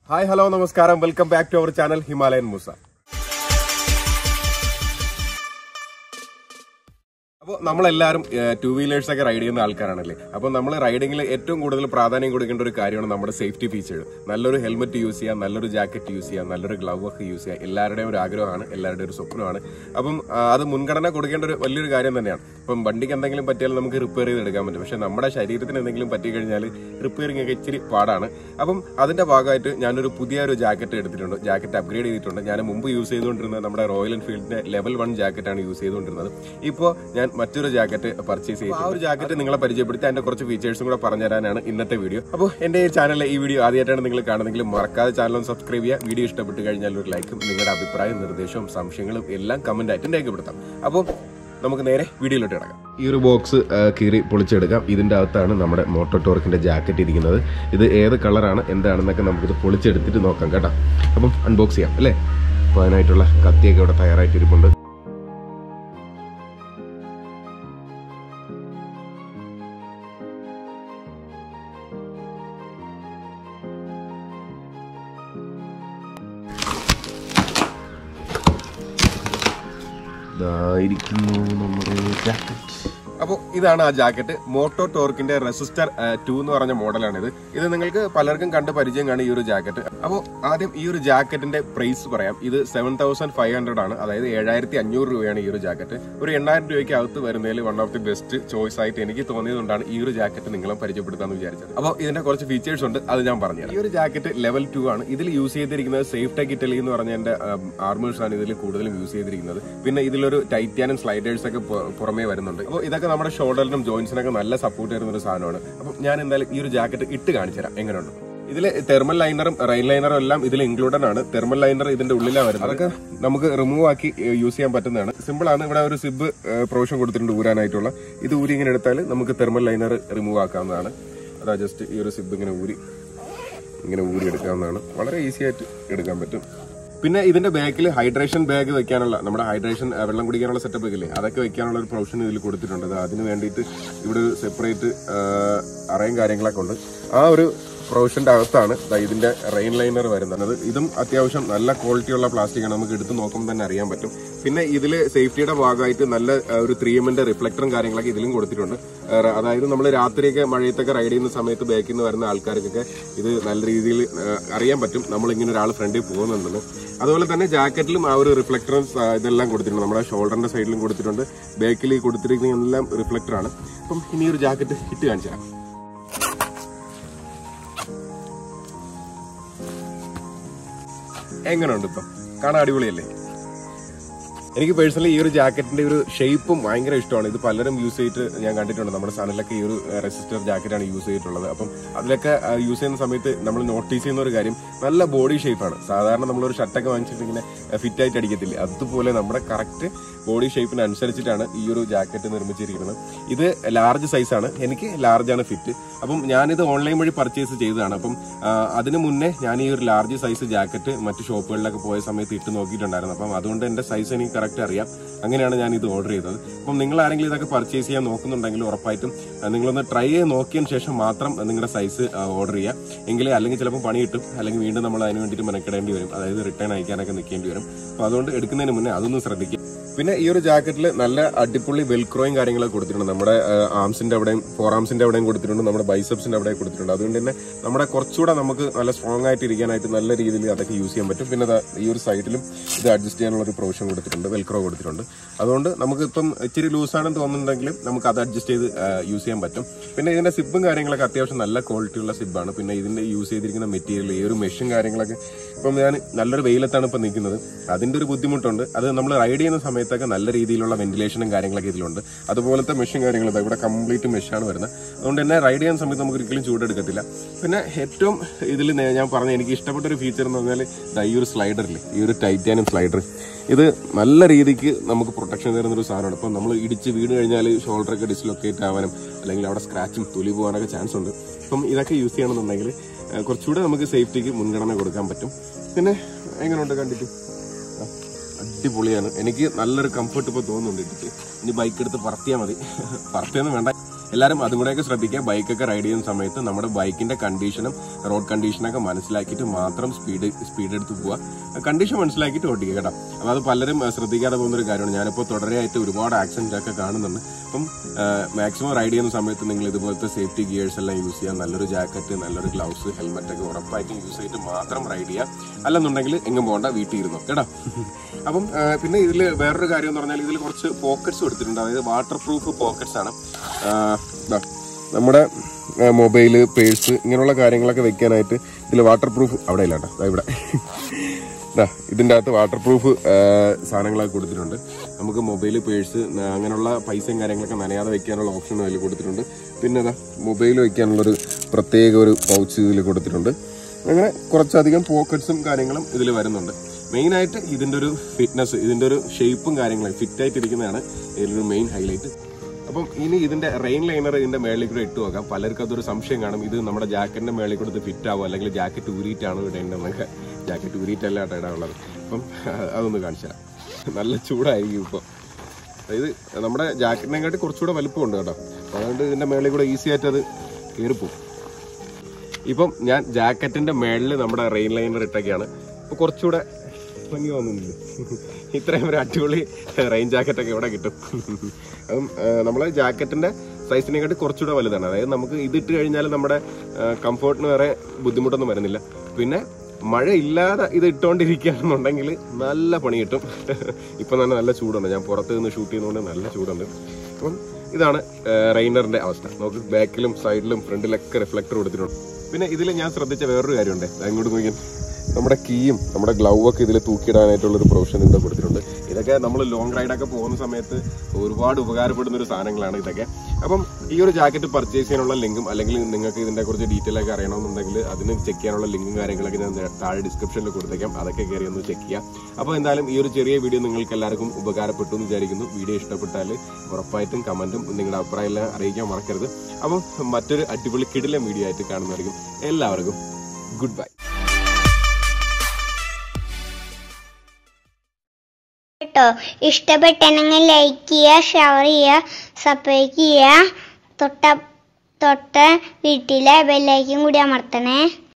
hi hello നമസ്കാരം welcome back to our channel Himalayan Moosa അപ്പോൾ നമ്മളെല്ലാവരും ടൂ വീലേഴ്സ് ഒക്കെ റൈഡ് ചെയ്യുന്ന ആൾക്കാരാണല്ലേ അപ്പോൾ നമ്മൾ റൈഡിങ്ങിൽ ഏറ്റവും കൂടുതൽ പ്രാധാന്യം കൊടുക്കേണ്ട ഒരു കാര്യമാണ് നമ്മുടെ സേഫ്റ്റി ഫീച്ചർ നല്ലൊരു ഹെൽമെറ്റ് യൂസ് ചെയ്യുക നല്ലൊരു ജാക്കറ്റ് യൂസ് ചെയ്യുക നല്ലൊരു ഗ്ലൗ ഒക്കെ യൂസ് ചെയ്യുക എല്ലാവരുടെയും ഒരു ആഗ്രഹമാണ് എല്ലാവരുടെയും ഒരു സ്വപ്നമാണ് അപ്പം ആ, അത് മുൻഗണന കൊടുക്കേണ്ട ഒരു വലിയൊരു കാര്യം തന്നെയാണ് ഇപ്പം വണ്ടിക്ക് എന്തെങ്കിലും പറ്റിയാൽ നമുക്ക് റിപ്പയർ ചെയ്ത് എടുക്കാൻ പറ്റും പക്ഷേ നമ്മുടെ ശരീരത്തിന് എന്തെങ്കിലും പറ്റി കഴിഞ്ഞാൽ റിപ്പയറിംഗ് ഒക്കെ ഇച്ചിരി പാടാണ് അപ്പം അതിന്റെ ഭാഗമായിട്ട് ഞാനൊരു പുതിയ ഒരു ജാക്കറ്റ് എടുത്തിട്ടുണ്ട് ജാക്കറ്റ് അപ്ഗ്രേഡ് ചെയ്തിട്ടുണ്ട് ഞാൻ മുമ്പ് യൂസ് ചെയ്തുകൊണ്ടിരുന്നത് നമ്മുടെ റോയൽ എൻഫീൽഡിന്റെ ലെവൽ വൺ ജാക്കറ്റാണ് യൂസ് ചെയ്തുകൊണ്ടിരുന്നത് ഇപ്പോൾ ഞാൻ മറ്റൊരു ജാക്കറ്റ് പർച്ചേസ് ചെയ്തു ആ ഒരു ജാക്കറ്റ് നിങ്ങളെ പരിചയപ്പെടുത്തി അതിന്റെ കുറച്ച് ഫീച്ചേഴ്സും കൂടെ പറഞ്ഞു തരാനാണ് ഇന്നത്തെ വീഡിയോ അപ്പോൾ എന്റെ ഈ ചാനലിലെ ഈ വീഡിയോ ആദ്യമായിട്ടാണ് നിങ്ങൾ കാണുന്നെങ്കിൽ മറക്കാതെ ചാനൽ ഒന്ന് സബ്സ്ക്രൈബ് ചെയ്യുക വീഡിയോ ഇഷ്ടപ്പെട്ട് കഴിഞ്ഞാൽ ഒരു ലൈക്കും നിങ്ങളുടെ അഭിപ്രായവും നിർദ്ദേശവും സംശയങ്ങളും എല്ലാം കമന്റ് ആയിട്ട് രേഖപ്പെടുത്താം അപ്പോൾ നമുക്ക് നേരെ വീഡിയോയിലോട്ട് കിടക്കാം ഈ ഒരു ബോക്സ് കീറി പൊളിച്ചെടുക്കാം ഇതിന്റെ അകത്താണ് നമ്മുടെ മോട്ടോ ടോർക്കിന്റെ ജാക്കറ്റ് ഇരിക്കുന്നത് ഇത് ഏത് കളറാണ് എന്താണെന്നൊക്കെ നമുക്കിത് പൊളിച്ചെടുത്തിട്ട് നോക്കാം കേട്ടോ അപ്പം അൺബോക്സ് ചെയ്യാം അല്ലേ അപ്പോൾ അതിനായിട്ടുള്ള കത്തിയൊക്കെ ഇവിടെ തയ്യാറായിട്ടിരിപ്പുണ്ട് ഇതായിരിക്കുന്നു നമ്മുടെ ജാക്കറ്റ് അപ്പോൾ ഇതാണ് ആ ജാക്കറ്റ് മോട്ടോ ടോർക്കിന്റെ റെസിസ്റ്റർ ടു എന്ന് പറഞ്ഞ മോഡലാണിത് ഇത് നിങ്ങൾക്ക് പലർക്കും കണ്ട് പരിചയം കാണും ഈ ഒരു ജാക്കറ്റ് അപ്പോൾ ആദ്യം ഈ ഒരു ജാക്കറ്റിന്റെ പ്രൈസ് പറയാം ഇത് സെവൻ തൗസൻഡ് ഫൈവ് ഹൺഡ്രഡ് ആണ് അതായത് ഏഴായിരത്തി അഞ്ഞൂറ് രൂപയാണ് ഈ ഒരു ജാക്കറ്റ് ഒരു എണ്ണായിരം രൂപയ്ക്ക് അകത്ത് വരുന്നതിൽ one of the best choice ആയിട്ട് എനിക്ക് തോന്നിയതുകൊണ്ടാണ് ഈ ഒരു ജാക്കറ്റ് നിങ്ങളെ പരിചയപ്പെടുത്താമെന്ന് വിചാരിച്ചത് അപ്പോൾ ഇതിന്റെ കുറച്ച് ഫീച്ചേഴ്സ് ഉണ്ട് അത് ഞാൻ പറഞ്ഞു ഈ ഒരു ജാക്കറ്റ് ലെവൽ ടു ആണ് ഇതിൽ യൂസ് ചെയ്തിരിക്കുന്നത് സേഫ് ടെക് ഇറ്റലി എന്ന് പറഞ്ഞ എന്റെ ആർമേഴ്സ് ആണ് ഇതിൽ കൂടുതലും യൂസ് ചെയ്തിരിക്കുന്നത് പിന്നെ ഇതിലൊരു ടൈറ്റാനും സ്ലൈഡേഴ്സ് ഒക്കെ പു- പുറമേ വരുന്നുണ്ട് അപ്പോൾ ഇതൊക്കെ നമ്മുടെ ഷോൾഡറിനും ജോയിൻസിനൊക്കെ നല്ല സപ്പോർട്ട് തരുന്ന ഒരു സാധനമാണ് അപ്പം ഞാൻ എന്തായാലും ഈ ഒരു ജാക്കറ്റ് ഇട്ട് കാണിച്ചു തരാം എങ്ങനെയുണ്ട് ഇതിൽ തെർമൽ ലൈനറും റെയിൻ ലൈനറും എല്ലാം ഇതിൽ ഇൻക്ലൂഡഡ് ആണ് തെർമൽ ലൈനർ ഇതിന്റെ ഉള്ളിലാണ് വരുന്നത് അതൊക്കെ നമുക്ക് റിമൂവ് ആക്കി യൂസ് ചെയ്യാൻ പറ്റുന്നതാണ് സിമ്പിൾ ആണ് ഇവിടെ ഒരു സിബ് പ്രൊവിഷൻ കൊടുത്തിട്ടുണ്ട് ഊരാനായിട്ടുള്ള ഇത് ഊരി ഇങ്ങനെ എടുത്താൽ നമുക്ക് തെർമൽ ലൈനർ റിമൂവ് ആക്കാവുന്നതാണ് അതാ ജസ്റ്റ് ഈ ഒരു സിബ് ഇങ്ങനെ ഊരി ഇങ്ങനെ ഊരി എടുക്കാവുന്നതാണ് വളരെ ഈസി ആയിട്ട് എടുക്കാൻ പറ്റും പിന്നെ ഇതിന്റെ ബാക്കിൽ ഹൈഡ്രേഷൻ ബാഗ് വെക്കാനുള്ള നമ്മുടെ ഹൈഡ്രേഷൻ അഹ് വെള്ളം കുടിക്കാനുള്ള സെറ്റപ്പ് ഒക്കെ ഇല്ലേ അതൊക്കെ വെക്കാനുള്ള ഒരു പ്രൊവിഷൻ ഇതിൽ കൊടുത്തിട്ടുണ്ട് അത് അതിന് വേണ്ടിയിട്ട് ഇവിടെ ഒരു സെപ്പറേറ്റ് അറയും കാര്യങ്ങളൊക്കെ ഉണ്ട് ആ ഒരു പ്രൊവിഷന്റെ അകത്താണ് ദാ ഇതിന്റെ റെയിൻ ലൈനർ വരുന്നത് ഇതും അത്യാവശ്യം നല്ല ക്വാളിറ്റിയുള്ള പ്ലാസ്റ്റിക് ആണ് നമുക്ക് എടുത്ത് നോക്കുമ്പോൾ തന്നെ അറിയാൻ പറ്റും പിന്നെ ഇതിൽ സേഫ്റ്റിയുടെ ഭാഗമായിട്ട് നല്ല അഹ് ഒരു ത്രീ എമ്മിന്റെ റിഫ്ലക്ടറും കാര്യങ്ങളൊക്കെ ഇതിലും കൊടുത്തിട്ടുണ്ട് ഏഹ് അതായത് നമ്മൾ രാത്രിയൊക്കെ മഴയത്തൊക്കെ റൈഡ് ചെയ്യുന്ന സമയത്ത് ബാക്കിൽ നിന്ന് വരുന്ന ആൾക്കാർക്കൊക്കെ ഇത് നല്ല രീതിയിൽ ഏഹ് അറിയാൻ പറ്റും നമ്മൾ ഇങ്ങനെ ഒരാൾ ഫ്രണ്ടിൽ പോകുന്നുണ്ടെന്ന് അതുപോലെ തന്നെ ജാക്കറ്റിലും ആ ഒരു റിഫ്ലക്ടറും ഇതെല്ലാം കൊടുത്തിട്ടുണ്ട് നമ്മുടെ ഷോൾഡറിന്റെ സൈഡിലും കൊടുത്തിട്ടുണ്ട് ബാക്കിൽ കൊടുത്തിരിക്കുന്ന എല്ലാം റിഫ്ലക്ടർ ആണ് അപ്പം ഇനി ഒരു ജാക്കറ്റ് ഇട്ട് കാണിച്ചു തരാം എങ്ങനെയുണ്ട് ഇപ്പം കാണാൻ അടിപൊളിയല്ലേ എനിക്ക് പേഴ്സണലി ഈ ഒരു ജാക്കറ്റിന്റെ ഒരു ഷേപ്പും ഭയങ്കര ഇഷ്ടമാണ് ഇത് പലരും യൂസ് ചെയ്തിട്ട് ഞാൻ കണ്ടിട്ടുണ്ട് നമ്മുടെ സാധനത്തിലൊക്കെ ഈ ഒരു റെസിസ്റ്റർ ജാക്കറ്റാണ് യൂസ് ചെയ്തിട്ടുള്ളത് അപ്പം അതിലൊക്കെ യൂസ് ചെയ്യുന്ന സമയത്ത് നമ്മൾ നോട്ടീസ് ചെയ്യുന്ന ഒരു കാര്യം നല്ല ബോഡി ഷേപ്പാണ് സാധാരണ നമ്മളൊരു ഷർട്ടൊക്കെ വാങ്ങിച്ചിട്ട് ഇങ്ങനെ ഫിറ്റ് ആയിട്ട് അടിക്കത്തില്ല അതുപോലെ നമ്മുടെ കറക്റ്റ് ബോഡി ഷേപ്പിന് അനുസരിച്ചിട്ടാണ് ഈ ഒരു ജാക്കറ്റ് നിർമ്മിച്ചിരിക്കുന്നത് ഇത് ലാർജ് സൈസാണ് എനിക്ക് ലാർജ് ആണ് ഫിറ്റ് അപ്പം ഞാനിത് ഓൺലൈൻ വഴി പർച്ചേസ് ചെയ്തതാണ് അപ്പം ആ, അതിന് മുന്നേ ഞാൻ ഈ ഒരു ലാർജ് സൈസ് ജാക്കറ്റ് മറ്റു ഷോപ്പുകളിലൊക്കെ പോയ സമയത്ത് ഇട്ട് നോക്കിയിട്ടുണ്ടായിരുന്നു അപ്പം അതുകൊണ്ട് എന്റെ സൈസ് എനിക്ക് കറക്റ്റ് അറിയാം അങ്ങനെയാണ് ഞാൻ ഇത് ഓർഡർ ചെയ്തത് അപ്പം നിങ്ങൾ ആരെങ്കിലും ഇതൊക്കെ പർച്ചേസ് ചെയ്യാൻ നോക്കുന്നുണ്ടെങ്കിൽ ഉറപ്പായിട്ടും ആ, നിങ്ങളൊന്ന് ട്രൈ ചെയ്ത് നോക്കിയതിന് ശേഷം മാത്രം നിങ്ങളുടെ സൈസ് ഓർഡർ ചെയ്യുക എങ്കിലേ അല്ലെങ്കിൽ ചിലപ്പോൾ പണി കിട്ടും അല്ലെങ്കിൽ വീണ്ടും നമ്മൾ അതിന് വേണ്ടിയിട്ട് മെനക്കിടേണ്ടി വരും അതായത് റിട്ടേൺ അയക്കാനൊക്കെ നിൽക്കേണ്ടി വരും അപ്പോൾ അതുകൊണ്ട് എടുക്കുന്നതിന് മുന്നേ അതൊന്ന് ശ്രദ്ധിക്കുക പിന്നെ ഈ ഒരു ജാക്കറ്റിൽ നല്ല അടിപൊളി വെൽക്രോയും കാര്യങ്ങളൊക്കെ കൊടുത്തിട്ടുണ്ട് നമ്മുടെ ആംസിന്റെ അവിടെയും ഫോർ ആംസിന്റെ അവിടെയും കൊടുത്തിട്ടുണ്ട് നമ്മുടെ ബൈസെപ്സിന്റെ അവിടെ കൊടുത്തിട്ടുണ്ട് അതുകൊണ്ട് തന്നെ നമ്മുടെ കുറച്ചുകൂടെ നമുക്ക് നല്ല സ്ട്രോങ് ആയിട്ട് ഇരിക്കാനായിട്ട് നല്ല രീതിയിൽ അതൊക്കെ യൂസ് ചെയ്യാൻ പറ്റും പിന്നെ ദാ ഈ ഒരു സൈഡിലും ഇത് അഡ്ജസ്റ്റ് ചെയ്യാനുള്ള ഒരു പ്രൊവിഷൻ കൊടുത്തിട്ടുണ്ട് വെൽക്രോ കൊടുത്തിട്ടുണ്ട് അതുകൊണ്ട് നമുക്ക് ഇപ്പം ഇച്ചിരി ലൂസാണെന്ന് തോന്നുന്നുണ്ടെങ്കിലും നമുക്ക് അത് അഡ്ജസ്റ്റ് ചെയ്ത് യൂസ് ചെയ്യാൻ പറ്റും പിന്നെ ഇതിന്റെ സിബും കാര്യങ്ങളൊക്കെ അത്യാവശ്യം നല്ല ക്വാളിറ്റിയുള്ള സിബാണ് പിന്നെ ഇതിന്റെ യൂസ് ചെയ്തിരിക്കുന്ന മെറ്റീരിയൽ ഈ ഒരു മെഷും കാര്യങ്ങളൊക്കെ ഇപ്പം ഞാൻ നല്ലൊരു വെയിലത്താണ് ഇപ്പം നിൽക്കുന്നത് അതിന്റെ ഒരു ബുദ്ധിമുട്ടുണ്ട് അത് നമ്മൾ റൈഡ് ചെയ്യുന്ന സമയത്തൊക്കെ നല്ല രീതിയിലുള്ള വെന്റിലേഷനും കാര്യങ്ങളൊക്കെ ഇതിലുണ്ട് അതുപോലത്തെ മെഷും കാര്യങ്ങളും ദാ ഇവിടെ കംപ്ലീറ്റ് മെഷാണ് വരുന്നത് അതുകൊണ്ട് തന്നെ റൈഡ് ചെയ്യുന്ന സമയത്ത് നമുക്ക് ഒരിക്കലും ചൂടെടുക്കത്തില്ല പിന്നെ ഏറ്റവും ഇതിൽ ഞാൻ പറഞ്ഞ എനിക്ക് ഇഷ്ടപ്പെട്ട ഒരു ഫീച്ചർ എന്ന് പറഞ്ഞാൽ ദാ ഈ ഒരു സ്ലൈഡറില്ലേ ഈ ഒരു ടൈറ്റാനിയം സ്ലൈഡർ ഇത് നല്ല രീതിക്ക് നമുക്ക് പ്രൊട്ടക്ഷൻ തരുന്ന ഒരു സാധനമാണ് ഇപ്പം നമ്മൾ ഇടിച്ച് വീണ് കഴിഞ്ഞാൽ ഷോൾഡറൊക്കെ ഡിസ്ലൊക്കേറ്റ് ആവാനും അല്ലെങ്കിൽ അവിടെ സ്ക്രാച്ചും തൊലി പോകാനൊക്കെ ചാൻസ് ഉണ്ട് അപ്പം ഇതൊക്കെ യൂസ് ചെയ്യണമെന്നുണ്ടെങ്കിൽ ഏഹ്, കുറച്ചുകൂടെ നമുക്ക് സേഫ്റ്റിക്ക് മുൻഗണന കൊടുക്കാൻ പറ്റും പിന്നെ എങ്ങനെയുണ്ട് കണ്ടിട്ട് ആ, അടിപൊളിയാണ് എനിക്ക് നല്ലൊരു കംഫർട്ട് ഇപ്പോൾ തോന്നുന്നുണ്ട് ഇട്ടിട്ട് ഇനി ബൈക്ക് എടുത്ത് പറത്തിയാൽ മതി പറത്തിയൊന്നും വേണ്ട എല്ലാവരും അതും കൂടെയൊക്കെ ശ്രദ്ധിക്കുക ബൈക്കൊക്കെ റൈഡ് ചെയ്യുന്ന സമയത്ത് നമ്മുടെ ബൈക്കിന്റെ കണ്ടീഷനും റോഡ് കണ്ടീഷനൊക്കെ മനസ്സിലാക്കിയിട്ട് മാത്രം സ്പീഡ് സ്പീഡ് എടുത്ത് പോവുക കണ്ടീഷൻ മനസ്സിലാക്കിയിട്ട് ഓടിക്കുക കേട്ടോ അപ്പോൾ അത് പലരും ആ, ശ്രദ്ധിക്കാതെ പോകുന്ന ഒരു കാര്യമാണ് ഞാനിപ്പോൾ തുടരെയായിട്ട് ഒരുപാട് ആക്സിഡന്റ് ഒക്കെ കാണുന്നുണ്ട് അപ്പം മാക്സിമം റൈഡ് ചെയ്യുന്ന സമയത്ത് നിങ്ങൾ ഇതുപോലത്തെ സേഫ്റ്റി ഗിയേഴ്സ് എല്ലാം യൂസ് ചെയ്യുക നല്ലൊരു ജാക്കറ്റ് നല്ലൊരു ഗ്ലൗസ് ഹെൽമെറ്റ് ഒക്കെ ഉറപ്പായിട്ടും യൂസ് ചെയ്തിട്ട് മാത്രം റൈഡ് ചെയ്യുക അല്ലെന്നുണ്ടെങ്കിൽ എങ്ങും പോകണ്ട വീട്ടിൽ ഇരുന്നു കേട്ടോ അപ്പം ആ, പിന്നെ ഇതിൽ വേറൊരു കാര്യം എന്ന് പറഞ്ഞാൽ ഇതിൽ കുറച്ച് പോക്കറ്റ്സ് കൊടുത്തിട്ടുണ്ട് അതായത് വാട്ടർ പ്രൂഫ് പോക്കറ്റ്സ് ആണ് ആ, ദാ, നമ്മുടെ മൊബൈല് പേഴ്സ് ഇങ്ങനെയുള്ള കാര്യങ്ങളൊക്കെ വെക്കാനായിട്ട് ഇതിൽ വാട്ടർ പ്രൂഫ് അവിടെ ഇല്ല കേട്ടോ ദാ ഇവിടെ ദാ, ഇതിന്റെ അകത്ത് വാട്ടർ പ്രൂഫ് സാധനങ്ങളൊക്കെ കൊടുത്തിട്ടുണ്ട് നമുക്ക് മൊബൈൽ പേഴ്സ് അങ്ങനെയുള്ള പൈസയും കാര്യങ്ങളൊക്കെ നനയാതെ വെക്കാനുള്ള ഓപ്ഷൻ അതിൽ കൊടുത്തിട്ടുണ്ട് പിന്നെ ഇതാ മൊബൈൽ വെക്കാനുള്ളൊരു പ്രത്യേക ഒരു പൗച്ച് ഇതിൽ കൊടുത്തിട്ടുണ്ട് അങ്ങനെ കുറച്ചധികം പോക്കറ്റ്സും കാര്യങ്ങളും ഇതിൽ വരുന്നുണ്ട് മെയിനായിട്ട് ഇതിന്റെ ഒരു ഫിറ്റ്നസ് ഇതിന്റെ ഒരു ഷേപ്പും കാര്യങ്ങളും ഫിറ്റ് ആയിട്ടിരിക്കുന്നതാണ് ഇതിലൊരു മെയിൻ ഹൈലൈറ്റ് അപ്പം ഇനി ഇതിന്റെ റെയിൻ ലൈനർ ഇതിന്റെ മേളിൽ കൂടെ ഇട്ട് നോക്കാം പലർക്കും അതൊരു സംശയം കാണും ഇത് നമ്മുടെ ജാക്കറ്റിന്റെ മേളിൽ കൂടെ ഫിറ്റ് ആവും അല്ലെങ്കിൽ ജാക്കറ്റ് ഊരിയിട്ടാണോ ഇടേണ്ടതെന്നൊക്കെ ജാക്കറ്റ് ഊരിയിട്ടല്ല കേട്ടോ ഇടാനുള്ളത് അപ്പം അതൊന്ന് കാണിച്ചു തരാം നല്ല ചൂടായിരിക്കും ഇപ്പോൾ അതായത് നമ്മുടെ ജാക്കറ്റിനെക്കാട്ടി കുറച്ചുകൂടെ വലുപ്പമുണ്ട് കേട്ടോ അപ്പൊ അതുകൊണ്ട് ഇതിന്റെ മേളിൽ കൂടെ ഈസി ആയിട്ട് അത് കയറിപ്പോവും ഇപ്പം ഞാൻ ജാക്കറ്റിന്റെ മേളിൽ നമ്മുടെ റെയിൻ ലൈനർ ഇട്ടൊക്കെയാണ് ഇപ്പൊ കുറച്ചുകൂടെ ഭംഗി തോന്നുന്നില്ല ഇത്രയും ഒരു അടിപൊളി റെയിൻ ജാക്കറ്റ് ഒക്കെ ഇവിടെ കിട്ടും അപ്പം നമ്മൾ ജാക്കറ്റിന്റെ സൈസിനെക്കാട്ടി കുറച്ചുകൂടെ വലുതാണ് അതായത് നമുക്ക് ഇത് ഇട്ട് കഴിഞ്ഞാൽ നമ്മുടെ കംഫോർട്ടിന് വേറെ ബുദ്ധിമുട്ടൊന്നും വരുന്നില്ല പിന്നെ മഴ ഇല്ലാതെ ഇത് ഇട്ടുകൊണ്ടിരിക്കുകയാണെന്നുണ്ടെങ്കിൽ നല്ല പണി കിട്ടും ഇപ്പം തന്നെ നല്ല ചൂടുണ്ട് ഞാൻ പുറത്ത് നിന്ന് ഷൂട്ട് ചെയ്യുന്നതുകൊണ്ട് നല്ല ചൂടുണ്ട് അപ്പം ഇതാണ് റെയിനറിന്റെ അവസ്ഥ നമുക്ക് ബാക്കിലും സൈഡിലും ഫ്രണ്ടിലൊക്കെ റിഫ്ലക്ടർ കൊടുത്തിട്ടുണ്ട് പിന്നെ ഇതിൽ ഞാൻ ശ്രദ്ധിച്ച വേറൊരു കാര്യമുണ്ട് അങ്ങോട്ട് നോക്കിയാൽ നമ്മുടെ കീയും നമ്മുടെ ഗ്ലൗ ഒക്കെ ഇതിൽ തൂക്കിയിടാനായിട്ടുള്ള ഒരു പ്രൊവിഷൻ ഇവിടെ കൊടുത്തിട്ടുണ്ട് ഇതൊക്കെ നമ്മൾ ലോങ് റൈഡൊക്കെ പോകുന്ന സമയത്ത് ഒരുപാട് ഉപകാരപ്പെടുന്ന ഒരു സാധനങ്ങളാണ് ഇതൊക്കെ അപ്പം ഈ ഒരു ജാക്കറ്റ് പർച്ചേസ് ചെയ്യാനുള്ള ലിങ്കും അല്ലെങ്കിൽ നിങ്ങൾക്ക് ഇതിന്റെ കുറിച്ച് ഡീറ്റെയിൽ ഒക്കെ അറിയണമെന്നുണ്ടെങ്കിൽ അതിന് ചെക്ക് ചെയ്യാനുള്ള ലിങ്കും കാര്യങ്ങളൊക്കെ ഞാൻ താഴെ ഡിസ്ക്രിപ്ഷനിൽ കൊടുത്തേക്കാം അതൊക്കെ കയറി ഒന്ന് ചെക്ക് ചെയ്യാം അപ്പോൾ എന്തായാലും ഈ ഒരു ചെറിയ വീഡിയോ നിങ്ങൾക്ക് എല്ലാവർക്കും ഉപകാരപ്പെട്ടു എന്ന് വിചാരിക്കുന്നു വീഡിയോ ഇഷ്ടപ്പെട്ടാൽ ഉറപ്പായിട്ടും കമന്റും നിങ്ങളുടെ അഭിപ്രായം എല്ലാം അറിയിക്കാൻ മറക്കരുത് അപ്പം മറ്റൊരു അടിപൊളി കിടിലം വീഡിയോ ആയിട്ട് കാണുന്നതായിരിക്കും എല്ലാവർക്കും ഗുഡ് ബൈ കേട്ടോ ഇഷ്ടപ്പെട്ടെങ്കിൽ ലൈക്ക് ചെയ്യുക ഷെയർ ചെയ്യുക സബ്സ്ക്രൈബ് ചെയ്യുക തൊട്ട തൊട്ട വീട്ടിലെ ബെല്ലൈക്കും കൂടി അമർത്തണേ